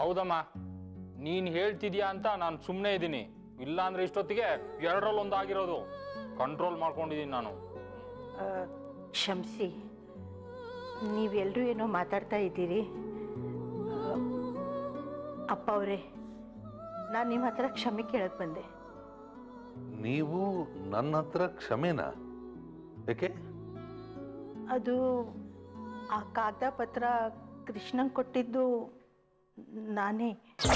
ಹೌದಮ್ಮ ನೀನ್ ಹೇಳ್ತಿದ್ಯಾ ಅಂತ ನಾನು ಸುಮ್ಮನೆ ಇದ್ದೀನಿ ಇಲ್ಲ ಅಂದ್ರೆ ಇಷ್ಟೊತ್ತಿಗೆ ಎರಡರಲ್ಲಿ ಒಂದು ಆಗಿರೋದು ಕಂಟ್ರೋಲ್ ಮಾಡ್ಕೊಂಡಿದ್ದೀನಿ ನಾನು ಆ, ಕ್ಷಮಿಸಿ ನೀವೆಲ್ಲರೂ ಏನೋ ಮಾತಾಡ್ತಾ ಇದ್ದೀರಿ ಆ, ಅಪ್ಪ ಅವರೇ ನಾನು ನಿಮ್ಮ ಹತ್ರ ಕ್ಷಮೆ ಕೇಳಕ್ಕೆ ಬಂದೆ ನೀವು ನನ್ನ ಹತ್ರ ಕ್ಷಮೆನಾ ಯಾಕೆ ಅದು ಆ ಕಾಗದ ಪತ್ರ ಕೃಷ್ಣಂಗೆ ಕೊಟ್ಟಿದ್ದು ನಾನೇ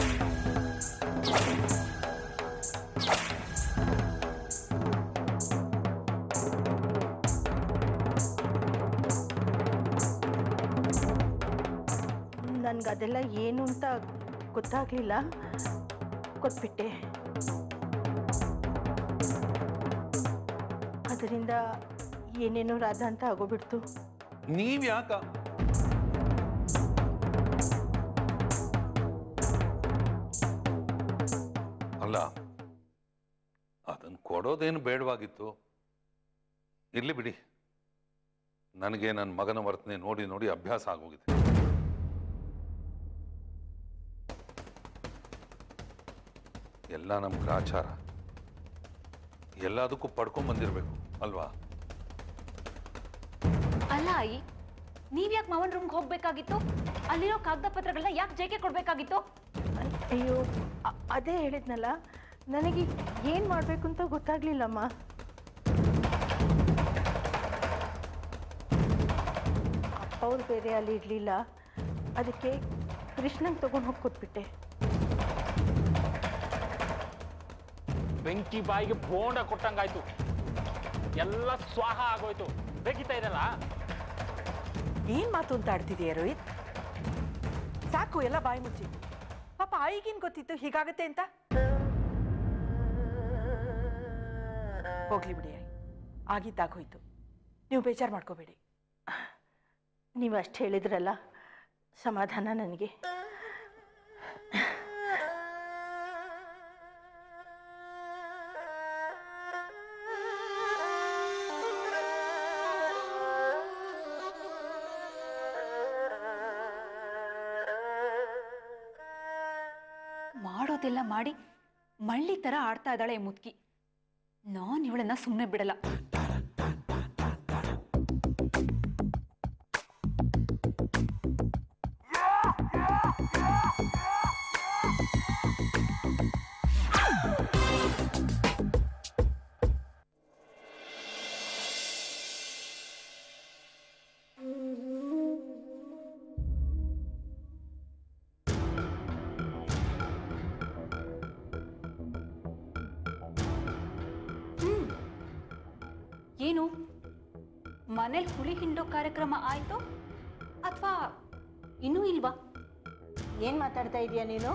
ನನ್ಗೆ ಅದೆಲ್ಲ ಏನು ಅಂತ ಗೊತ್ತಾಗ್ಲಿಲ್ಲ ಕೊಟ್ಬಿಟ್ಟೆ ಅದರಿಂದ ಏನೇನೋ ರಾಧ ಅಂತ ಆಗೋಗ್ಬಿಡ್ತು ನೀವ್ ಯಾಕ ಅಲ್ಲ ಅದನ್ನ ಕೊಡೋದೇನು ಬೇಡವಾಗಿತ್ತು ಇರ್ಲಿ ಬಿಡಿ ನನಗೆ ನನ್ನ ಮಗನ ವರ್ತನೆ ನೋಡಿ ನೋಡಿ ಅಭ್ಯಾಸ ಆಗೋಗಿದೆ ಎಲ್ಲ ನಮ್ಮ ಗ್ರಾಚಾರ ಎಲ್ಲದಕ್ಕೂ ಪಡ್ಕೊಂಡ್ ಬಂದಿರ್ಬೇಕು ಅಲ್ವಾ ಅಲ್ಲ ಆಯಿ ನೀವ್ಯಾಕೆ ಮಾವನ್ ರೂಮ್ಗೆ ಹೋಗ್ಬೇಕಾಗಿತ್ತು ಅಲ್ಲಿರೋ ಕಾಗದ ಪತ್ರಗಳನ್ನ ಯಾಕೆ ಜೇಕೆ ಕೊಡ್ಬೇಕಾಗಿತ್ತು ಅಯ್- ಅಯ್ಯೋ ಅ- ಅದೇ ಹೇಳಿದ್ನಲ್ಲ ನನಗೆ ಏನು ಮಾಡಬೇಕು ಅಂತ ಗೊತ್ತಾಗ್ಲಿಲ್ಲಮ್ಮ ಅಪ್ಪ ಅವ್ರು ಬೇರೆ ಅಲ್ಲಿ ಇರಲಿಲ್ಲ ಅದಕ್ಕೆ ಕೃಷ್ಣಂಗೆ ತಗೊಂಡು ಹೋಗಿ ಕೊಟ್ಬಿಟ್ಟೆ ಬೆಂಕಿ ಬಾಯಿಗೆ ಬೋಂಡ ಕೊಟ್ಟಂಗಾಯ್ತು ಎಲ್ಲ ಸ್ವಾಹ ಆಗೋಯ್ತು ಬೇಕಿತ್ತಾ ಇದೆಲ್ಲ ಏನ್ ಮಾತು ಅಂತ ಆಡ್ತಿದೀಯ ರೋಹಿತ್ ಸಾಕು ಎಲ್ಲ ಬಾಯಿ ಮುಚ್ಚಿ ಪಾಪ ಆಯಿಗೇನ್ ಗೊತ್ತಿತ್ತು ಹೀಗಾಗತ್ತೆ ಅಂತ ಹೋಗ್ಲಿ ಬಿಡಿ ಆಯಿ ಆಗಿದ್ದಾಗೋಯ್ತು ನೀವು ಬೇಜಾರು ಮಾಡ್ಕೋಬೇಡಿ ನೀವು ಅಷ್ಟು ಹೇಳಿದ್ರಲ್ಲ ಸಮಾಧಾನ ನನಗೆ ಮಾಡೋದೆಲ್ಲ ಮಾಡಿ ಮಳ್ಳಿ ತರ ಆಡ್ತಾ ಇದ್ದಾಳೆ ಈ ಮುದ್ಕಿ ನಾನ್ ಇವಳನ್ನ ಸುಮ್ಮನೆ ಬಿಡಲ್ಲ ಏನು ಮನೇಲಿ ಹುಳಿ ಹಿಂಡೋ ಕಾರ್ಯಕ್ರಮ ಆಯ್ತು ಅಥವಾ ಇನ್ನೂ ಇಲ್ವಾ ಏನು ಮಾತಾಡ್ತಾ ಇದೀಯ ನೀನು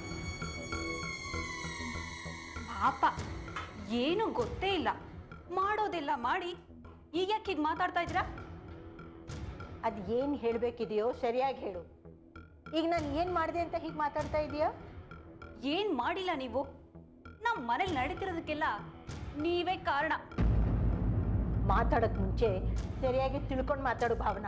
ಪಾಪ ಏನು ಗೊತ್ತೇ ಇಲ್ಲ ಮಾಡೋದೆಲ್ಲ ಮಾಡಿ ಈಗ ಯಾಕೆ ಹೀಗೆ ಮಾತಾಡ್ತಾ ಇದ್ದೀರಾ ಅದು ಏನು ಹೇಳಬೇಕಿದೆಯೋ ಸರಿಯಾಗಿ ಹೇಳು ಈಗ ನಾನು ಏನು ಮಾಡಿದೆ ಅಂತ ಹೀಗೆ ಮಾತಾಡ್ತಾ ಇದೀಯಾ ಏನ್ ಮಾಡಿಲ್ಲ ನೀವು ನಮ್ಮ ಮನೇಲಿ ನಡೀತಿರೋದಕ್ಕೆಲ್ಲ ನೀವೇ ಕಾರಣ ಮಾತಾಡೋಕ್ಕೆ ಮುಂಚೆ ಸರಿಯಾಗಿ ತಿಳ್ಕೊಂಡು ಮಾತಾಡು ಭಾವನಾ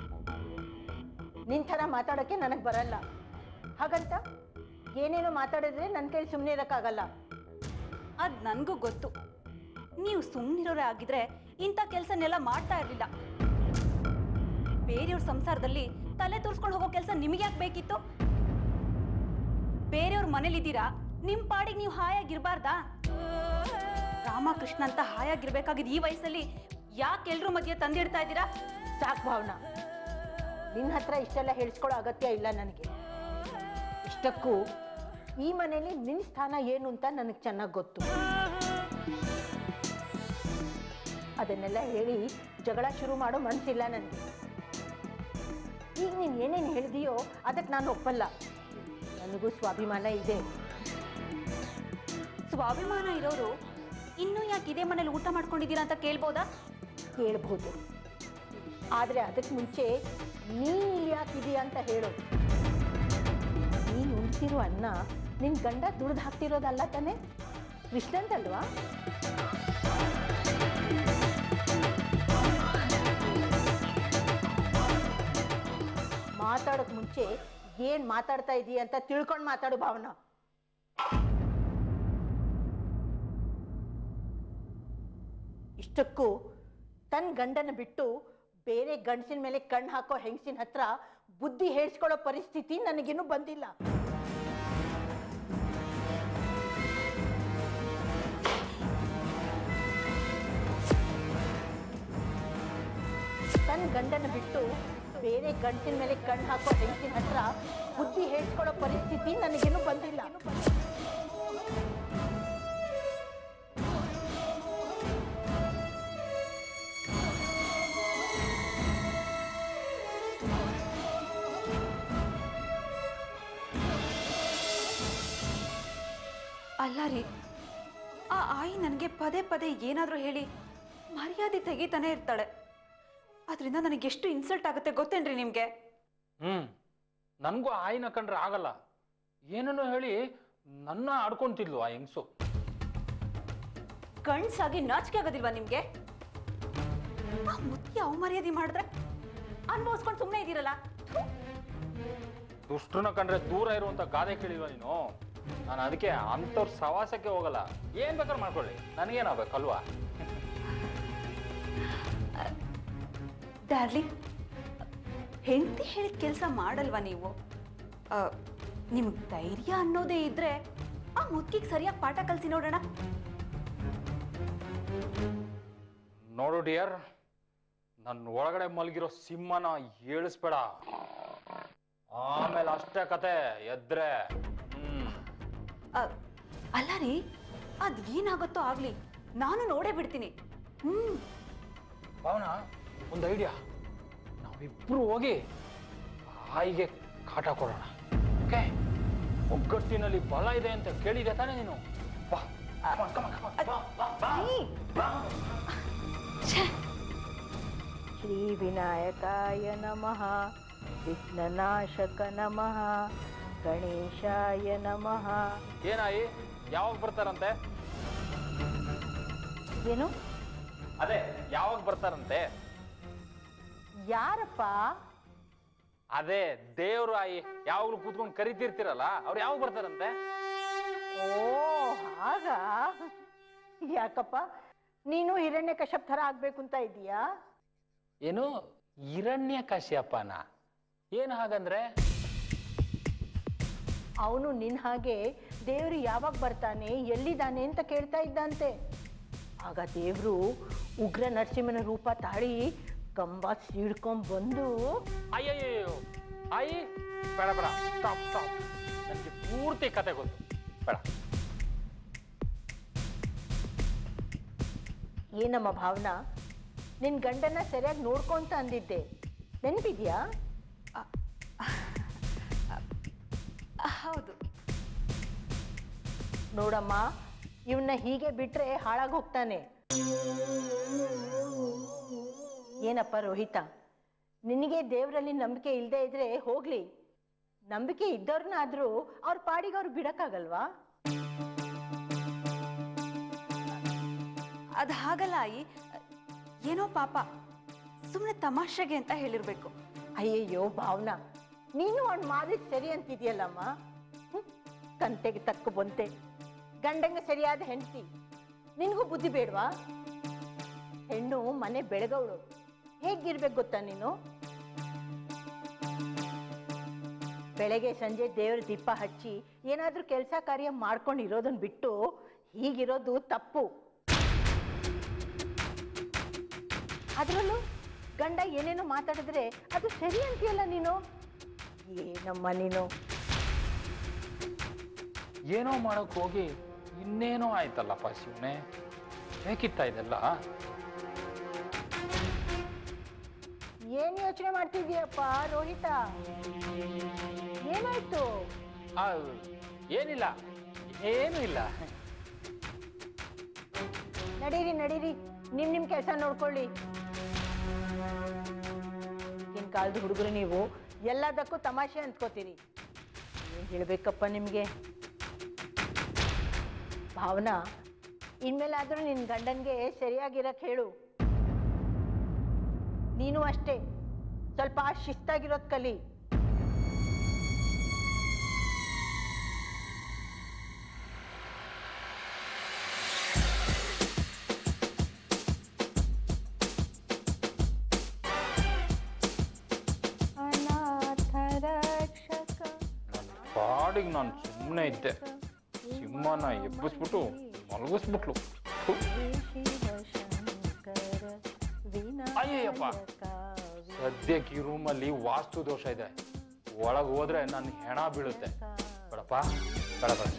ನಿನ್ ಥರ ಮಾತಾಡೋಕ್ಕೆ ನನಗೆ ಬರಲ್ಲ ಹಾಗಂತ ಏನೇನೋ ಮಾತಾಡಿದ್ರೆ ನನ್ನ ಕೈ ಸುಮ್ಮನೆ ಇರೋಕ್ಕಾಗಲ್ಲ ಅದ್ ನನ್ಗೂ ಗೊತ್ತು ನೀವು ಸುಮ್ಮನಿರೋರೇ ಆಗಿದ್ರೆ ಇಂಥ ಕೆಲಸನೆಲ್ಲ ಮಾಡ್ತಾ ಇರ್ಲಿಲ್ಲ ಬೇರೆಯವ್ರ ಸಂಸಾರದಲ್ಲಿ ತಲೆ ತೋರಿಸ್ಕೊಂಡು ಹೋಗೋ ಕೆಲಸ ನಿಮಗೆ ಯಾಕೆ ಬೇಕಿತ್ತು ಬೇರೆಯವ್ರ ಮನೇಲಿದ್ದೀರಾ ನಿಮ್ ಪಾಡಿಗೆ ನೀವು ಹಾಯಾಗಿರ್ಬಾರ್ದಾ ರಾಮಕೃಷ್ಣ ಅಂತ ಹಾಯಾಗಿರ್ಬೇಕಾಗಿದ್ ಈ ವಯಸ್ಸಲ್ಲಿ ಯಾಕೆ ಎಲ್ರ ಮಧ್ಯೆ ತಂದಿಡ್ತಾ ಇದ್ದೀರಾ ಸಾಕು ಭಾವನಾ ನಿನ್ನ ಹತ್ರ ಇಷ್ಟೆಲ್ಲ ಹೇಳಿಸ್ಕೊಳ್ಳೋ ಅಗತ್ಯ ಇಲ್ಲ ನನಗೆ ಇಷ್ಟಕ್ಕೂ ಈ ಮನೇಲಿ ನಿನ್ನ ಸ್ಥಾನ ಏನು ಅಂತ ನನಗೆ ಚೆನ್ನಾಗಿ ಗೊತ್ತು ಅದನ್ನೆಲ್ಲ ಹೇಳಿ ಜಗಳ ಶುರು ಮಾಡೋ ಮನಸ್ಸಿಲ್ಲ ನನಗೆ ಈಗ ನೀನು ಏನೇನು ಹೇಳಿದೆಯೋ ಅದಕ್ಕೆ ನಾನು ಒಪ್ಪಲ್ಲ ನನಗೂ ಸ್ವಾಭಿಮಾನ ಇದೆ ಸ್ವಾಭಿಮಾನ ಇರೋರು ಇನ್ನೂ ಯಾಕೆ ಇದೇ ಮನೇಲಿ ಊಟ ಮಾಡ್ಕೊಂಡಿದ್ದೀರಾ ಅಂತ ಕೇಳ್ಬೋದಾ ಕೇಳ್ಬೋದು ಆದರೆ ಅದಕ್ಕೆ ಮುಂಚೆ ನೀನು ಇಲ್ಲಿ ಯಾಕಿದೀಯ ಅಂತ ಹೇಳು ನೀನು ಉಣ್ತಿರೋ ಅನ್ನ ನಿನ್ನ ಗಂಡ ದುಡ್ದು ಹಾಕ್ತಿರೋದಲ್ಲ ತಾನೆ ಕೃಷ್ಣಂದಲ್ವಾ ಮಾತಾಡೋಕೆ ಮುಂಚೆ ಏನ್ ಮಾತಾಡ್ತಾ ಇದೀಯ ಅಂತ ತಿಳ್ಕೊಂಡು ಮಾತಾಡು ಭಾವನಾ ಇಷ್ಟಕ್ಕೂ ತನ್ನ ಗಂಡನ ಬಿಟ್ಟು ಬೇರೆ ಗಂಡಸಿನ ಮೇಲೆ ಕಣ್ಣು ಹಾಕೋ ಹೆಂಗಸಿನ ಹತ್ರ ಬುದ್ಧಿ ಹೇಳಿಸ್ಕೊಳ್ಳೋ ಪರಿಸ್ಥಿತಿ ನನಗಿನ್ನೂ ಬಂದಿಲ್ಲ ತನ್ನ ಗಂಡನ ಬಿಟ್ಟು ಬೇರೆ ಗಂಡಸಿನ ಮೇಲೆ ಕಣ್ಣು ಹಾಕೋ ಹೆಂಗಸಿನ ಹತ್ರ ಬುದ್ಧಿ ಹೇಳಿಸ್ಕೊಳ್ಳೋ ಪರಿಸ್ಥಿತಿ ನನಗಿನ್ನೂ ಬಂದಿಲ್ಲ ಅಲ್ಲ ರೀ ಆ ಆಯಿ ನನಗೆ ಪದೇ ಪದೇ ಏನಾದರೂ ಹೇಳಿ ಮರ್ಯಾದೆ ತೆಗಿತಾನೆ ಇರ್ತಾಳೆ ಅದರಿಂದ ನನಗೆ ಎಷ್ಟು ಇನ್ಸಲ್ಟ್ ಆಗುತ್ತೆ ಗೊತ್ತೇನ್ರಿ ನಿಮಗೆ ಹ್ಮ್ ನನಗೂ ಆಯಿನ ಕಂಡ್ರೆ ಆಗಲ್ಲ ಏನನ್ನೋ ಹೇಳಿ ನನ್ನ ಆಡ್ಕೊಂತಿದ್ಲು ಆ ಹೆಂಗ್ಸು ಗಂಡ್ಸಾಗಿ ನಾಚಿಕೆ ಆಗೋದಿಲ್ವಾ ನಿಮಗೆ ಆ ಮುತ್ತಿ ಅವಮರ್ಯಾದೆ ಮಾಡಿದ್ರೆ ಅನ್ಭವಿಸ್ಕೊಂಡು ಸುಮ್ಮನೆ ಇದ್ದೀರಲ್ಲ ಥು. ದುಷ್ಟರನ್ನ ಕಂಡ್ರೆ ದೂರ ಇರುವಂತ ಗಾದೆ ಕೇಳಿಲ್ವ ನೀನು ನಾನು ಅದಕ್ಕೆ ಅಂಥವ್ರ ಸವಾಸಕ್ಕೆ ಹೋಗಲ್ಲ ಏನ್ ಬೇಕಾದ್ರೆ ಮಾಡ್ಕೊಳ್ಳಿ ನನಗೇನಾಗಬೇಕಲ್ವಾ ಡಾರ್ಲಿಂಗ್ ಹೆಂಡತಿ ಹೇಳಿದ ಕೆಲಸ ಮಾಡಲ್ವಾ ನೀವು ನಿಮ್ಗೆ ಧೈರ್ಯ ಅನ್ನೋದೇ ಇದ್ರೆ ಆ ಮುತ್ತಿಗೆ ಸರಿಯಾಗಿ ಪಾಠ ಕಲಿಸಿ ನೋಡೋಣ ನೋಡು ಡಿಯರ್ ನನ್ನ ಒಳಗಡೆ ಮಲಗಿರೋ ಸಿಂಹನ ಏಳಿಸ್ಬೇಡ ಆಮೇಲೆ ಅಷ್ಟೇ ಕತೆ ಎದ್ರೆ ಹ್ಮ್ ಅ, ಅಲ್ಲ ರೀ ಅದ್ ಏನಾಗುತ್ತೋ ಆಗ್ಲಿ ನಾನು ನೋಡೇ ಬಿಡ್ತೀನಿ ಹ್ಮ್ ಭಾವನ ಒಂದು ಐಡಿಯಾ ನಾವಿಬ್ರು ಹೋಗಿ ಆಯಿಗೆ ಕಾಟ ಕೊಡೋಣ ಓಕೆ ಒಗ್ಗಟ್ಟಿನಲ್ಲಿ ಬಲ ಇದೆ ಅಂತ ಕೇಳಿದೆ ತಾನೇ ನೀನು ಬಾ come on, come on, come on. ಬಾ, ಬಾ, ಬಾ. ಐ, ಛೆ, ಶ್ರೀ ವಿನಾಯಕಾಯ ನಮಃ ವಿಘ್ನನಾಶಕ ನಮಃ ಗಣೇಶಾಯ ನಮಃ ಏನಾಯಿ ಯಾವಾಗ ಬರ್ತಾರಂತೆ ಏನು ಅದೇ ಯಾವಾಗ ಬರ್ತಾರಂತೆ ಯಾರಪ್ಪ ಅದೇ ದೇವ್ರು ಆಯಿ ಯಾವಾಗ್ಲೂ ಕೂತ್ಕೊಂಡು ಕರಿತಿರ್ತೀರಲ್ಲ ಅವ್ರು ಯಾವಾಗ ಬರ್ತಾರಂತೆ ಓ ಹಾಗ ಯಾಕಪ್ಪ ನೀನು ಹಿರಣ್ಯ ಕಶ್ಯಪ್ ಥರ ಆಗ್ಬೇಕು ಅಂತ ಇದೀಯಾ ಏನು ಹಿರಣ್ಯ ಕಶ್ಯಪನ ಏನು ಹಾಗಂದ್ರೆ ಅವನು ನಿನ್ ಹಾಗೆ ದೇವರು ಯಾವಾಗ ಬರ್ತಾನೆ ಎಲ್ಲಿದ್ದಾನೆ ಅಂತ ಕೇಳ್ತಾ ಇದ್ದಂತೆ ಆಗ ದೇವರು ಉಗ್ರ ನರಸಿಂಹನ ರೂಪ ತಾಳಿ ಕಂಬ ಸೀಡ್ಕೊಂಡ್ ಬಂದು ಅಯ್ಯಯ್ಯೋ ಆಯಿ ಬೇಡ ಬೇಡ ಸ್ಟಾಪ್ ಸ್ಟಾಪ್ ನನಗೆ ಪೂರ್ತಿ ಕತೆ ಗೊತ್ತು ಬೇಡ ಏನಮ್ಮ ಭಾವನಾ ನಿನ್ ಗಂಡನ ಸರಿಯಾಗಿ ನೋಡ್ಕೊಂತ ಅಂದಿದ್ದೆ ನೆನಪಿದ್ಯಾ ಹೌದು ನೋಡಮ್ಮ ಇವನ್ನ ಹೀಗೆ ಬಿಟ್ರೆ ಹಾಳಾಗಿ ಹೋಗ್ತಾನೆ ಏನಪ್ಪ ರೋಹಿತ ನಿನಗೆ ದೇವರಲ್ಲಿ ನಂಬಿಕೆ ಇಲ್ಲದೆ ಇದ್ರೆ ಹೋಗ್ಲಿ ನಂಬಿಕೆ ಇದ್ದವ್ರನ್ನಾದ್ರೂ ಅವ್ರ ಪಾಡಿಗೆ ಅವ್ರು ಬಿಡಕ್ಕಾಗಲ್ವಾ ಅದು ಹಾಗಲ್ಲ ಆಯಿ ಏನೋ ಪಾಪ ಸುಮ್ಮನೆ ತಮಾಷೆಗೆ ಅಂತ ಹೇಳಿರ್ಬೇಕು ಅಯ್ಯಯ್ಯೋ ಭಾವನಾ ನೀನು ಅವ್ನು ಮಾಡಿದ್ ಸರಿ ಅಂತಿದ್ಯಲ್ಲಮ್ಮ ಹ್ಮ್? ಕಂತೆಗೆ ತಕ್ಕ ಬಂತೆ ಗಂಡಂಗೆ ಸರಿಯಾದ ಹೆಂಡತಿ ನಿನಗೂ ಬುದ್ಧಿ ಬೇಡ್ವಾ ಹೆಣ್ಣು ಮನೆ ಬೆಳಗವಳು ಹೇಗಿರ್ಬೇಕು ಗೊತ್ತಾ ನೀನು ಬೆಳಗ್ಗೆ ಸಂಜೆ ದೇವ್ರ ದೀಪ ಹಚ್ಚಿ ಏನಾದ್ರೂ ಕೆಲಸ ಕಾರ್ಯ ಮಾಡ್ಕೊಂಡು ಇರೋದನ್ನ ಬಿಟ್ಟು ಹೀಗಿರೋದು ತಪ್ಪು ಅದರಲ್ಲೂ ಗಂಡ ಏನೇನೋ ಮಾತಾಡಿದ್ರೆ ಅದು ಸರಿ ಅಂತೀಯಲ್ಲ ನೀನು ಏನಮ್ಮ ನೀನು ಏನೋ ಮಾಡಕ್ ಹೋಗಿ ಇನ್ನೇನೋ ಆಯ್ತಲ್ಲಪ್ಪ ಶಿವನೇ ಬೇಕಿತ್ತ ಇದೆಲ್ಲ ಏನ್ ಯೋಚನೆ ಮಾಡ್ತಿದ್ಯಪ್ಪ ರೋಹಿತ ಏನಾಯ್ತು ಆ, ಏನಿಲ್ಲ ಏನೂ ಇಲ್ಲ ನಡೀರಿ ನಡೀರಿ ನಿಮ್ ನಿಮ್ ಕೆಲಸ ನೋಡ್ಕೊಳ್ಳಿ ಈಗಿನ ಕಾಲದ ಹುಡುಗರು ನೀವು ಎಲ್ಲದಕ್ಕೂ ತಮಾಷೆ ಅಂದ್ಕೋತೀರಿ ಏನ್ ಹೇಳ್ಬೇಕಪ್ಪ ನಿಮ್ಗೆ ಭಾವನಾ ಇನ್ಮೇಲಾದ್ರೂ ನಿನ್ ಗಂಡನ್ಗೆ ಸರಿಯಾಗಿರಕ್ ಹೇಳು ನೀನು ಅಷ್ಟೇ ಸ್ವಲ್ಪ ಶಿಸ್ತಾಗಿರೋದ್ ಕಲಿ ಪಾಡಿಗೆ ನಾನು ಸುಮ್ಮನೆ ಇದ್ದೆ ಸಿಂಹನ ಎಬ್ಬಿಸ್ಬಿಟ್ಟು ಮಲಗಿಸ್ಬಿಟ್ಲು ಥು. ಅಯ್ಯಯ್ಯಪ್ಪ. ಸದ್ಯಕ್ಕೆ ಈ ರೂಮಲ್ಲಿ ವಾಸ್ತು ದೋಷ ಇದೆ ಒಳಗೆ ಹೋದ್ರೆ ನನ್ನ ಹೆಣ ಬೀಳುತ್ತೆ ಬೇಡಪ್ಪ ಬೇಡ ಬೇಡ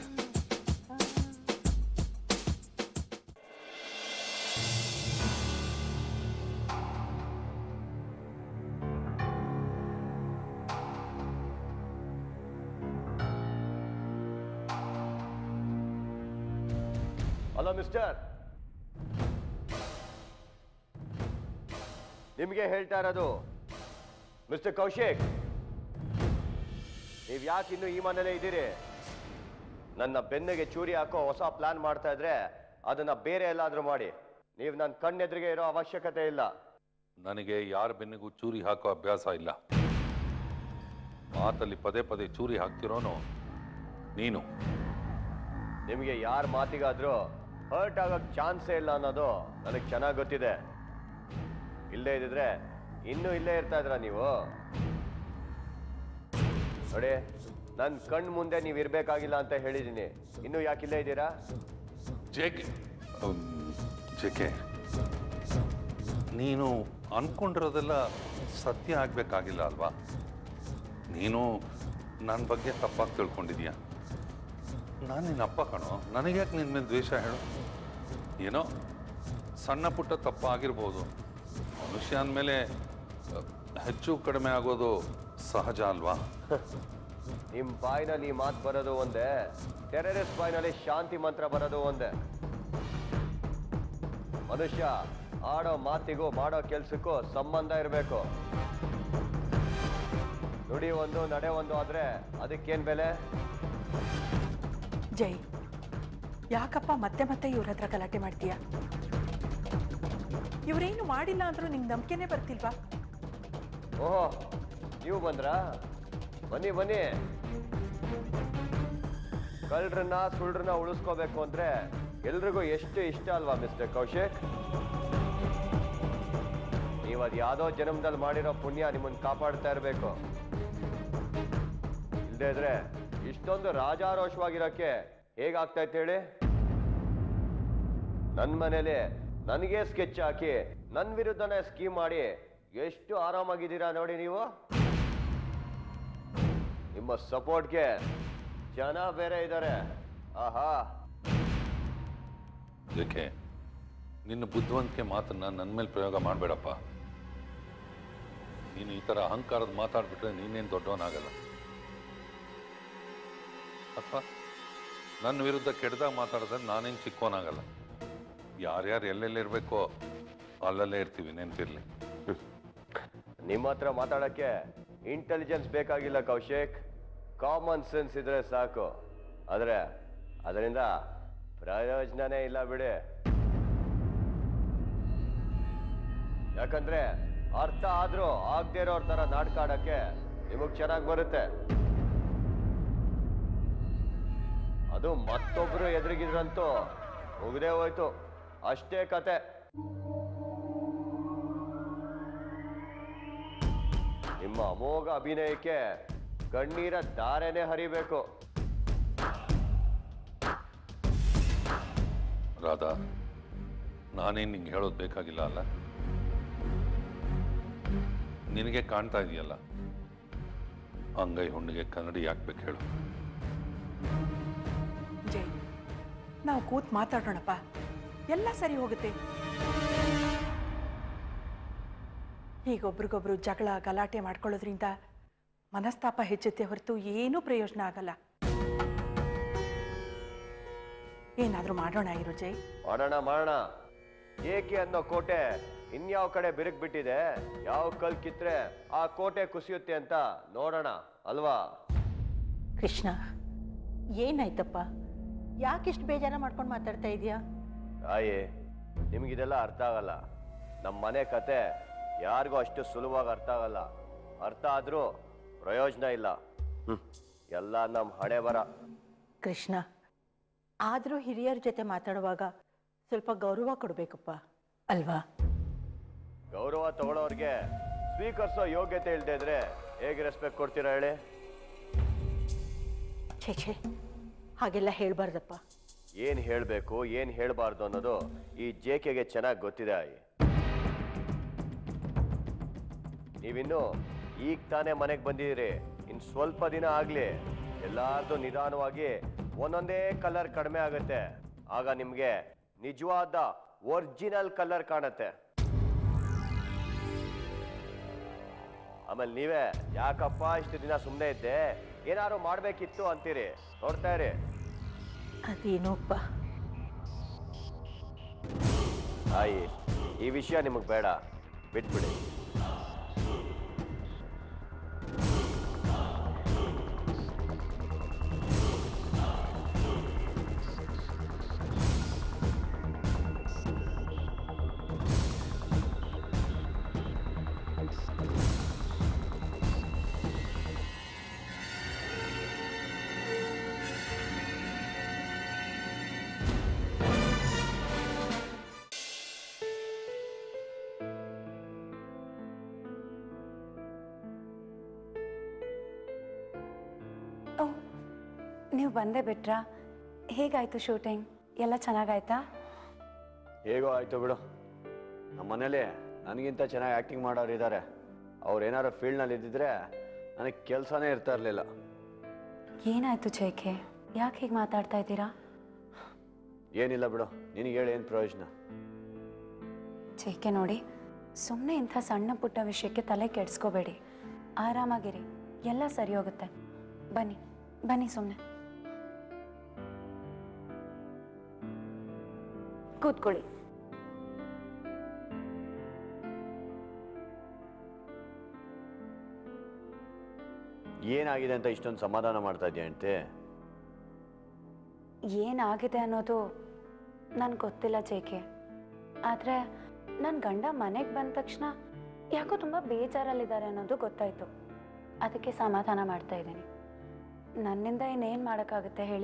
ಹಲೋ ಮಿಸ್ಟರ್ ನಿಮಗೆ ಹೇಳ್ತಾ ಇರೋದು ಮಿಸ್ಟರ್ ಕೌಶಿಕ್ ನೀವು ಯಾಕೆ ಇನ್ನು ಈ ಮನೇಲೇ ಇದ್ದೀರಿ ನನ್ನ ಬೆನ್ನಿಗೆ ಚೂರಿ ಹಾಕೋ ಹೊಸ ಪ್ಲಾನ್ ಮಾಡ್ತಾ ಇದ್ರೆ ಅದನ್ನ ಬೇರೆ ಎಲ್ಲಾದ್ರೂ ಮಾಡಿ ನೀವು ನನ್ನ ಕಣ್ಣೆದುರಿಗೆ ಇರೋ ಅವಶ್ಯಕತೆ ಇಲ್ಲ ನನಗೆ ಯಾರ ಬೆನ್ನಿಗೂ ಚೂರಿ ಹಾಕೋ ಅಭ್ಯಾಸ ಇಲ್ಲ ಮಾತಲ್ಲಿ ಪದೇ ಪದೇ ಚೂರಿ ಹಾಕ್ತಿರೋನು ನೀನು ನಿಮಗೆ ಯಾರ ಮಾತಿಗಾದ್ರೂ ಹರ್ಟ್ ಆಗೋಕ್ ಚಾನ್ಸೇ ಇಲ್ಲ ಅನ್ನೋದು ನನಗೆ ಚೆನ್ನಾಗಿ ಗೊತ್ತಿದೆ ಇಲ್ಲೇ ಇದ್ದಿದ್ರೆ ಇನ್ನೂ ಇಲ್ಲೇ ಇರ್ತಾ ಇದ್ರ ನೀವು ನೋಡಿ ನನ್ನ ಕಣ್ ಮುಂದೆ ನೀವು ಇರ್ಬೇಕಾಗಿಲ್ಲ ಅಂತ ಹೇಳಿದ್ದೀನಿ ಇನ್ನು ಯಾಕೆ ಇಲ್ಲೇ ಇದ್ದೀರಾ ಜೆಕೆ ಜೆಕೆ ನೀನು ಅನ್ಕೊಂಡಿರೋದೆಲ್ಲ ಸತ್ಯ ಆಗ್ಬೇಕಾಗಿಲ್ಲ ಅಲ್ವಾ ನೀನು ನನ್ನ ಬಗ್ಗೆ ತಪ್ಪಾಗಿ ತಿಳ್ಕೊಂಡಿದೀಯ ನಾನು ನಿನ್ನ ಅಪ್ಪ ಕಣೋ ನನಗ್ಯಾಕೆ ನಿನ್ನ ಮೇಲೆ ದ್ವೇಷ ಹೇಳು ಏನೋ ಸಣ್ಣ ಪುಟ್ಟ ತಪ್ಪ ಆಗಿರ್ಬೋದು ಮನುಷ್ಯ ಅಂದಮೇಲೆ ಹೆಚ್ಚು ಕಡಿಮೆ ಆಗೋದು ಸಹಜ ಅಲ್ವಾ ನಿಮ್ಮ ಬಾಯಿನಲ್ಲಿ ಈ ಮಾತು ಬರೋದು ಒಂದೇ ಟೆರರಿಸ್ಟ್ ಬಾಯಿನಲ್ಲಿ ಶಾಂತಿ ಮಂತ್ರ ಬರೋದು ಒಂದೇ ಮನುಷ್ಯ ಆಡೋ ಮಾತಿಗೂ ಮಾಡೋ ಕೆಲ್ಸಕ್ಕೂ ಸಂಬಂಧ ಇರಬೇಕು ನುಡಿ ಒಂದು ನಡೆ ಒಂದು ಆದ್ರೆ ಅದಕ್ಕೇನ್ ಬೆಲೆ ಜೈ ಯಾಕಪ್ಪ ಮತ್ತೆ ಮತ್ತೆ ಇವ್ರ ಹತ್ರ ಗಲಾಟೆ ಮಾಡ್ತೀಯ ಇವ್ರೇನು ಮಾಡಿಲ್ಲ ಅಂದ್ರೂ ನಿಂಗೆ ನಂಬಿಕೆನೇ ಬರ್ತಿಲ್ವಾ ಓಹೋ ನೀವು ಬಂದ್ರಾ ಬನ್ನಿ ಬನ್ನಿ ಕಳ್ಳರನ್ನ ಸುಳ್ರನ್ನ ಉಳಿಸ್ಕೋಬೇಕು ಅಂದ್ರೆ ಎಲ್ರಿಗೂ ಎಷ್ಟು ಇಷ್ಟ ಅಲ್ವಾ ಮಿಸ್ಟರ್ ಕೌಶಿಕ್ ನೀವು ಅದು ಯಾವ್ದೋ ಜನ್ಮದಲ್ಲಿ ಮಾಡಿರೋ ಪುಣ್ಯ ನಿಮ್ಮನ್ನ ಕಾಪಾಡ್ತಾ ಇರಬೇಕು ಇಲ್ಲದೆ ಇದ್ರೆ ಇಷ್ಟೊಂದು ರಾಜಾರೋಷವಾಗಿರೋಕ್ಕೆ ಹೇಗಾಗ್ತಾ ಇತ್ತು ಹೇಳಿ ನನ್ನ ಮನೇಲಿ ನನಗೆ ಸ್ಕೆಚ್ ಹಾಕಿ ನನ್ನ ವಿರುದ್ಧನೇ ಸ್ಕೀಮ್ ಮಾಡಿ ಎಷ್ಟು ಆರಾಮಾಗಿದ್ದೀರಾ ನೋಡಿ ನೀವು ನಿಮ್ಮ ಸಪೋರ್ಟ್ಗೆ ಜನ ಬೇರೆ ಇದ್ದಾರೆ ಆಹಾ ಜೆಕೆ ನಿನ್ನ ಬುದ್ಧಿವಂತಿಕೆ ಮಾತನ್ನ ನನ್ನ ಮೇಲೆ ಪ್ರಯೋಗ ಮಾಡಬೇಡಪ್ಪ ನೀನು ಈ ಥರ ಅಹಂಕಾರದ ಮಾತಾಡ್ಬಿಟ್ರೆ ನೀನೇನು ದೊಡ್ಡವನಾಗಲ್ಲ ಅಥವಾ ನನ್ನ ವಿರುದ್ಧ ಕೆಟ್ಟದಾಗ ಮಾತಾಡಿದ್ರೆ ನಾನೇನು ಚಿಕ್ಕವನಾಗಲ್ಲ ಯಾರ್ಯಾರು ಎಲ್ಲೆಲ್ಲಿರ್ಬೇಕೋ ಅಲ್ಲಲ್ಲೇ ಇರ್ತೀವಿ ನೆನಪಿರ್ಲಿ ನಿಮ್ಮ ಹತ್ರ ಮಾತಾಡಕ್ಕೆ ಇಂಟೆಲಿಜೆನ್ಸ್ ಬೇಕಾಗಿಲ್ಲ ಕೌಶಿಕ್ ಕಾಮನ್ ಸೆನ್ಸ್ ಇದ್ರೆ ಸಾಕು ಆದ್ರೆ ಅದರಿಂದ ಪ್ರಯೋಜನನೇ ಇಲ್ಲ ಬಿಡಿ ಯಾಕಂದ್ರೆ ಅರ್ಥ ಆದ್ರೂ ಆಗದೆ ಇರೋರ್ ತರ ನಾಟಕ ಆಡಕ್ಕೆ ನಿಮಗ್ ಚೆನ್ನಾಗಿ ಬರುತ್ತೆ ಅದು ಮತ್ತೊಬ್ರು ಎದುರಿಗಿದ್ರಂತೂ ಮುಗ್ದೇ ಹೋಯ್ತು ಅಷ್ಟೇ ಕತೆ ನಿಮ್ಮ ಅಮೋಘ ಅಭಿನಯಕ್ಕೆ ಕಣ್ಣೀರ ಧಾರೆನೆ ಹರಿಬೇಕು ರಾಧಾ ನಾನೇನು ನಿಂಗೆ ಹೇಳೋದು ಬೇಕಾಗಿಲ್ಲ ಅಲ್ಲ ನಿನಗೆ ಕಾಣ್ತಾ ಇದೆಯಲ್ಲ ಅಂಗೈ ಹುಣ್ಣಿಗೆ ಕನ್ನಡಿ ಯಾಕ್ಬೇಕು ಹೇಳು ಜೈ ನಾವು ಕೂತ್ ಮಾತಾಡೋಣಪ್ಪ ಎಲ್ಲ ಸರಿ ಹೋಗುತ್ತೆ ಹೀಗೊಬ್ರಿಗೊಬ್ರು ಜಗಳ ಗಲಾಟೆ ಮಾಡ್ಕೊಳ್ಳೋದ್ರಿಂದ ಮನಸ್ತಾಪ ಹೆಚ್ಚುತ್ತೆ ಹೊರತು ಏನೂ ಪ್ರಯೋಜನ ಆಗಲ್ಲ ಏನಾದರೂ ಮಾಡೋಣ ಇರು ಜೈ ಮಾಡೋಣ ಮಾಡೋಣ ಏಕೆ ಅನ್ನೋ ಕೋಟೆ ಇನ್ಯಾವ ಕಡೆ ಬಿರುಕ್ ಬಿಟ್ಟಿದೆ ಯಾವ ಕಲ್ ಕಿತ್ರೆ ಆ ಕೋಟೆ ಕುಸಿಯುತ್ತೆ ಅಂತ ನೋಡೋಣ ಅಲ್ವಾ ಕೃಷ್ಣ ಏನಾಯ್ತಪ್ಪ ಯಾಕಿಷ್ಟು ಬೇಜಾರ ಮಾಡ್ಕೊಂಡು ಮಾತಾಡ್ತಾ ಇದೀಯಾ ತಾಯಿ ನಿಮ್ಗಿದೆಲ್ಲ ಅರ್ಥ ಆಗಲ್ಲ ನಮ್ಮ ಮನೆ ಕತೆ ಯಾರಿಗೂ ಅಷ್ಟು ಸುಲಭವಾಗಿ ಅರ್ಥ ಆಗಲ್ಲ ಅರ್ಥ ಆದ್ರೂ ಪ್ರಯೋಜನ ಇಲ್ಲ ಹ್ಮ್. ಎಲ್ಲ ನಮ್ಮ ಹಣೆ ಬರ ಕೃಷ್ಣ ಆದರೂ ಹಿರಿಯರ ಜೊತೆ ಮಾತಾಡುವಾಗ ಸ್ವಲ್ಪ ಗೌರವ ಕೊಡಬೇಕಪ್ಪ ಅಲ್ವಾ ಗೌರವ ತಗೊಳ್ಳೋರ್ಗೆ ಸ್ವೀಕರಿಸೋ ಯೋಗ್ಯತೆ ಇಲ್ದೇ ಇದ್ರೆ ಹೇಗೆ ರೆಸ್ಪೆಕ್ಟ್ ಕೊಡ್ತೀರಾ ಹೇಳಿ ಛೇ ಛೇ ಹಾಗೆಲ್ಲ ಹೇಳ್ಬಾರ್ದಪ್ಪ ಏನು ಹೇಳಬೇಕು ಏನು ಹೇಳಬಾರ್ದು ಅನ್ನೋದು ಈ ಜೆ ಕೆಗೆ ಚೆನ್ನಾಗಿ ಗೊತ್ತಿದೆ ಆಯಿ ನೀವಿನ್ನು ಈಗ ತಾನೇ ಮನೆಗೆ ಬಂದಿದ್ದೀರಿ ಇನ್ನು ಸ್ವಲ್ಪ ದಿನ ಆಗಲಿ ಎಲ್ಲಾರ್ದು ನಿಧಾನವಾಗಿ ಒಂದೊಂದೇ ಕಲರ್ ಕಡಿಮೆ ಆಗುತ್ತೆ ಆಗ ನಿಮಗೆ ನಿಜವಾದ ಒರಿಜಿನಲ್ ಕಲರ್ ಕಾಣತ್ತೆ ಆಮೇಲೆ ನೀವೇ ಯಾಕಪ್ಪ ಇಷ್ಟು ದಿನ ಸುಮ್ಮನೆ ಇದ್ದೆ ಏನಾದ್ರು ಮಾಡಬೇಕಿತ್ತು ಅಂತೀರಿ ನೋಡ್ತಾ ಇರಿ ಅದೇನೋಪ್ಪ ತಾಯಿ ಈ ವಿಷಯ ನಿಮಗೆ ಬೇಡ ಬಿಟ್ಬಿಡಿ ಓ ನೀವು ಬಂದೇ ಬಿಟ್ರಾ ಹೇಗಾಯ್ತು ಶೂಟಿಂಗ್ ಎಲ್ಲ ಚೆನ್ನಾಗಾಯ್ತಾ ಹೇಗೋ ಆಯ್ತು ಬಿಡು ನಮ್ಮ ಮನೇಲಿ ನನಗಿಂತ ಚೆನ್ನಾಗಿ ಆ್ಯಕ್ಟಿಂಗ್ ಮಾಡೋರು ಇದ್ದಾರೆ ಅವ್ರು ಏನಾರು ಫೀಲ್ಡ್ನಲ್ಲಿ ಇದ್ದಿದ್ರೆ ನನಗೆ ಕೆಲಸನೇ ಇರ್ತಾ ಇರಲಿಲ್ಲ ಏನಾಯ್ತು ಚೇಕೆ ಯಾಕೆ ಹೀಗೆ ಮಾತಾಡ್ತಾ ಇದ್ದೀರಾ ಏನಿಲ್ಲ ಬಿಡು ನಿನಗೆ ಹೇಳಿ ಏನು ಪ್ರಯೋಜನ ಚೇಕೆ ನೋಡಿ ಸುಮ್ಮನೆ ಇಂಥ ಸಣ್ಣ ಪುಟ್ಟ ವಿಷಯಕ್ಕೆ ತಲೆ ಕೆಡಿಸ್ಕೋಬೇಡಿ ಆರಾಮಾಗಿರಿ ಎಲ್ಲ ಸರಿ ಹೋಗುತ್ತೆ ಬನ್ನಿ ಬನ್ನಿ ಸುಮ್ಮನೆ ಕೂತ್ಕೊಳ್ಳಿ ಏನಾಗಿದೆ ಅಂತ ಇಷ್ಟೊಂದು ಸಮಾಧಾನ ಮಾಡ್ತಾ ಇದೆಯಾ ಅಂತೆ ಏನಾಗಿದೆ ಅನ್ನೋದು ನನ್ಗೆ ಗೊತ್ತಿಲ್ಲ ಜೇಕೆ ಆದರೆ ನನ್ನ ಗಂಡ ಮನೆಗೆ ಬಂದ ತಕ್ಷಣ ಯಾಕೋ ತುಂಬ ಬೇಜಾರಲ್ಲಿದ್ದಾರೆ ಅನ್ನೋದು ಗೊತ್ತಾಯಿತು ಅದಕ್ಕೆ ಸಮಾಧಾನ ಮಾಡ್ತಾ ಇದ್ದೀನಿ ನನ್ನಿಂದ ಇನ್ನೇನು ಮಾಡೋಕ್ಕಾಗುತ್ತೆ ಹೇಳಿ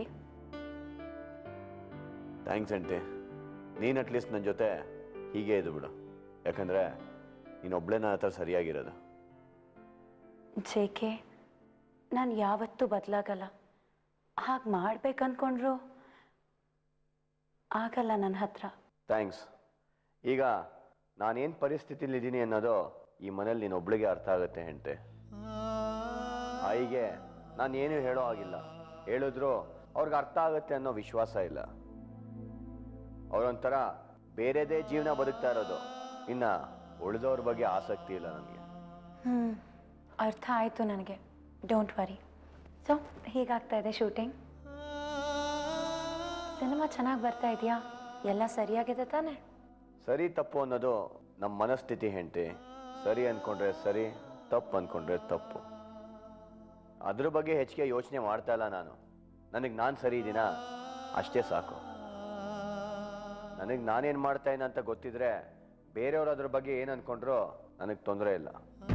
ಥ್ಯಾಂಕ್ಸ್ ಅಂಟಿ ನೀನು ಅಟ್ಲೀಸ್ಟ್ ನನ್ನ ಜೊತೆ ಹೀಗೆ ಇದು ಬಿಡು ಯಾಕಂದರೆ ನೀನೊಬ್ಳೇ ನನ್ನ ಹತ್ರ ಸರಿಯಾಗಿರೋದು ಜೇಕೆ ನಾನು ಯಾವತ್ತೂ ಬದಲಾಗಲ್ಲ ಹಾಗೆ ಮಾಡ್ಬೇಕಂದ್ಕೊಂಡ್ರು ಆಗಲ್ಲ ನನ್ನ ಹತ್ರ ಥ್ಯಾಂಕ್ಸ್ ಈಗ ನಾನೇನು ಪರಿಸ್ಥಿತಿಲಿದ್ದೀನಿ ಅನ್ನೋದು ಈ ಮನೇಲಿ ನೀನೊಬ್ಳಿಗೆ ಅರ್ಥ ಆಗುತ್ತೆ ಹೆಂಟೆ ಆಯಿಗೆ ನಾನು ಏನು ಹೇಳೋ ಆಗಿಲ್ಲ ಹೇಳಿದ್ರು ಅವ್ರಿಗೆ ಅರ್ಥ ಆಗುತ್ತೆ ಅನ್ನೋ ವಿಶ್ವಾಸ ಇಲ್ಲ ಅವರೊಂಥರ ಬೇರೆದೇ ಜೀವನ ಬದುಕ್ತಾ ಇರೋದು ಇನ್ನ ಉಳಿದವ್ರ ಬಗ್ಗೆ ಆಸಕ್ತಿ ಇಲ್ಲ ನನಗೆ ಹ್ಞೂ ಅರ್ಥ ಆಯಿತು ನನಗೆ ಡೋಂಟ್ ವರಿ ಸೊ ಹೀಗಾಗ್ತಾ ಇದೆ ಶೂಟಿಂಗ್ ಸಿನಿಮಾ ಚೆನ್ನಾಗಿ ಬರ್ತಾ ಇದೆಯಾ ಎಲ್ಲ ಸರಿಯಾಗಿದೆ ತಾನೇ ಸರಿ ತಪ್ಪು ಅನ್ನೋದು ನಮ್ಮ ಮನಸ್ಥಿತಿ ಹೆಂಡತಿ ಸರಿ ಅನ್ಕೊಂಡ್ರೆ ಸರಿ ತಪ್ಪು ಅನ್ಕೊಂಡ್ರೆ ತಪ್ಪು ಅದ್ರ ಬಗ್ಗೆ ಹೆಚ್ಚಿಗೆ ಯೋಚನೆ ಮಾಡ್ತಾ ಇಲ್ಲ ನಾನು ನನಗೆ ನಾನು ಸರಿ ಇದ್ದೀನ ಅಷ್ಟೇ ಸಾಕು ನನಗೆ ನಾನೇನು ಮಾಡ್ತಾ ಇದ್ದೀನಿ ಅಂತ ಗೊತ್ತಿದ್ರೆ ಬೇರೆಯವ್ರು ಅದ್ರ ಬಗ್ಗೆ ಏನು ಅನ್ಕೊಂಡ್ರು ನನಗೆ ತೊಂದರೆ ಇಲ್ಲ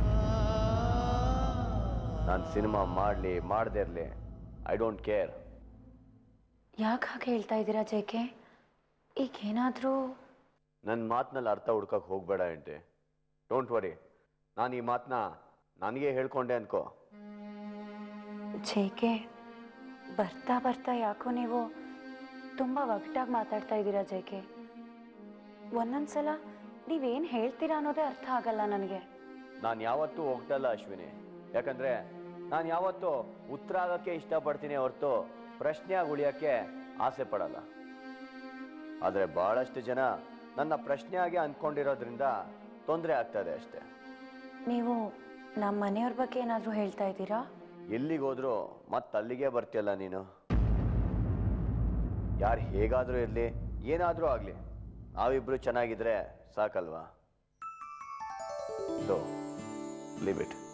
ನಾನು ಸಿನಿಮಾ ಮಾಡಲಿ ಮಾಡದೇ ಇರಲಿ ಐ ಡೋಂಟ್ ಕೇರ್ ಯಾಕೆ ಹಾಗೆ ಹೇಳ್ತಾ ಇದ್ದೀರಾ ಜೇಕೆ ಈಗೇನಾದರೂ ನನ್ನ ಮಾತಿನಲ್ಲಿ ಅರ್ಥ ಹುಡ್ಕಕ್ಕೆ ಹೋಗಬೇಡ ಎಂಟೆ ಡೋಂಟ್ ವರಿ ನಾನು ಈ ಮಾತನ್ನ ನನಗೆ ಹೇಳ್ಕೊಂಡೆ ಅನ್ಕೋ ಜೇಕೆ ಬರ್ತಾ ಬರ್ತಾ ಯಾಕೋ ನೀವು ತುಂಬ ಒಗಟಾಗಿ ಮಾತಾಡ್ತಾ ಇದ್ದೀರಾ ಜೇಕೆ ಒಂದೊಂದ್ಸಲ ನೀವೇನು ಹೇಳ್ತೀರಾ ಅನ್ನೋದೇ ಅರ್ಥ ಆಗಲ್ಲ ನನಗೆ ನಾನು ಯಾವತ್ತೂ ಹೋಗ್ತಲ್ಲ ಅಶ್ವಿನಿ ಯಾಕಂದ್ರೆ ನಾನು ಯಾವತ್ತೂ ಉತ್ತರ ಆಗಕ್ಕೆ ಇಷ್ಟಪಡ್ತೀನಿ ಹೊರತು ಪ್ರಶ್ನೆಯಾಗಿ ಉಳಿಯೋಕ್ಕೆ ಆಸೆ ಪಡಲ್ಲ ಆದರೆ ಬಹಳಷ್ಟು ಜನ ನನ್ನ ಪ್ರಶ್ನೆಯಾಗಿ ಅಂದ್ಕೊಂಡಿರೋದ್ರಿಂದ ತೊಂದರೆ ಆಗ್ತದೆ ಅಷ್ಟೇ ನೀವು ನಮ್ಮ ಮನೆಯವ್ರ ಬಗ್ಗೆ ಏನಾದರೂ ಹೇಳ್ತಾ ಇದ್ದೀರಾ ಎಲ್ಲಿಗೆ ಹೋದ್ರು ಮತ್ತೆ ಅಲ್ಲಿಗೆ ಬರ್ತೀಯಲ್ಲ ನೀನು ಯಾರು ಹೇಗಾದರೂ ಇರಲಿ ಏನಾದರೂ ಆಗಲಿ ನಾವಿಬ್ರು ಚೆನ್ನಾಗಿದ್ರೆ ಸಾಕಲ್ವಾ ಸೊ ಲೀವ್ ಇಟ್